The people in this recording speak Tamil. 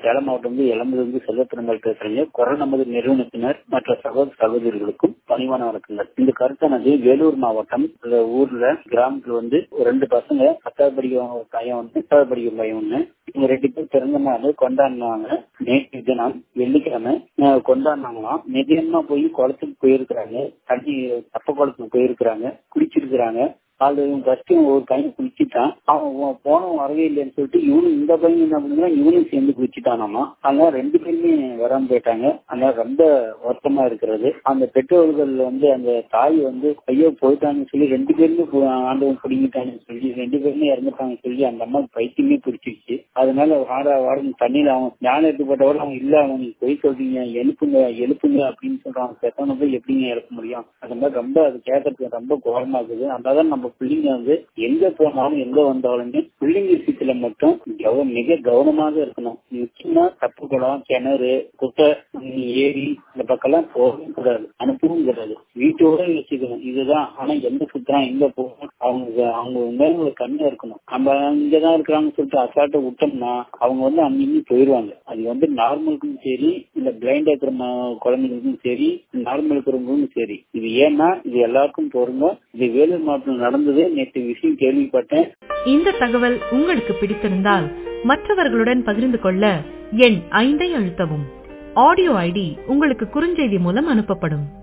சேலம் மாவட்டம் வந்து இளம்பிலிருந்து செல்வத்திருமல் பேசுறீங்க குரல் நமது நிறுவனத்தினர் மற்ற சகோதர சகோதரிகளுக்கும் பணிவான வணக்கங்கள் இந்த கருத்தானது வேலூர் மாவட்டம் இந்த ஊர்ல கிராமத்துல வந்து ஒரு ரெண்டு பசங்க பத்தாவது படிக்க ஒரு பையன் வந்து எட்டாவது படிக்கும் பையன் ஒண்ணு இவங்க ரெண்டு பேர் பிறந்த நாள் கொண்டாடினாங்க நேற்று தினம் வெள்ளிக்கிழமை அஹ், கொண்டாடினாங்களாம் நிதியமா போய் குளத்துக்கு போயிருக்கிறாங்க தண்ணி தப்ப குளத்துக்கு போயிருக்கிறாங்க குளிச்சிருக்கிறாங்க அது ஃபர்ஸ்ட் ஒரு பையன் குளிச்சுட்டான் அவன் போனவன் வரவே இல்லைன்னு சொல்லிட்டு இவனும் இந்த பையன் என்ன பண்ணுறான் இவனும் சேர்ந்து குளிச்சுட்டானாமா அதனால ரெண்டு பேருமே வராம போயிட்டாங்க அதனால ரொம்ப வருத்தமா இருக்கிறது அந்த பெற்றோர்கள் வந்து அந்த தாய் வந்து ஐயோ போயிட்டாங்கன்னு சொல்லி ரெண்டு பேருமே போ- ஆண்டவன் பிடிங்கிட்டாங்கன்னு சொல்லி ரெண்டு பேருமே இறந்துட்டாங்கன்னு சொல்லி அந்த அம்மா பைத்தியமே பிடிச்சிருச்சு அதனால வார வாரம் தண்ணியில அவன் ஞானம் எடுத்துப்பட்டவரை அவன் இல்ல அவன் நீங்க போய் சொல்றீங்க எழுப்புங்க எழுப்புங்க அப்படின்னு சொல்றான் செத்தவனை போய் எப்படிங்க எழுப்ப முடியும் அந்த மாதிரி ரொம்ப அது கேட்கறதுக்கு ரொம்ப கோரமா இருக்குது அதனால நம்ம பிள்ளைங்க வந்து எங்க போனாலும் எங்க வந்தாலுமே பிள்ளைங்க விஷயத்துல மட்டும் கவ மிக கவனமாக இருக்கணும் முக்கியமா தப்பு குளம் கிணறு குட்டை உம், ஏரி இந்த பக்கம்லாம் போகவும் கூடாது அனுப்பவும் கூடாது வீட்டோட வச்சுக்கணும் இதுதான் ஆனா எங்க சுத்தம் எங்க போகணும் அவங்க அவங்க மேல ஒரு கண்ணு இருக்கணும் நம்ம இங்கதான் இருக்கிறாங்கன்னு சொல்லிட்டு அசால்ட்டை விட்டோம்னா அவங்க வந்து அங்கேயும் போயிடுவாங்க அது வந்து நார்மலுக்கும் சரி இல்ல பிளைண்டா இருக்கிற ம- குழந்தைங்களுக்கும் சரி நார்மல் இருக்கிறவங்களுக்கும் சரி இது ஏன்னா இது எல்லாருக்கும் பொருந்தும் இது வேலூர் மாவட்டத்தில் நடந்தது நேற்று விஷயம் கேள்விப்பட்டேன் இந்த தகவல் உங்களுக்கு பிடித்திருந்தால் மற்றவர்களுடன் பகிர்ந்து கொள்ள எண் ஐந்தை அழுத்தவும் ஆடியோ ஐடி உங்களுக்கு குறுஞ்செய்தி மூலம் அனுப்பப்படும்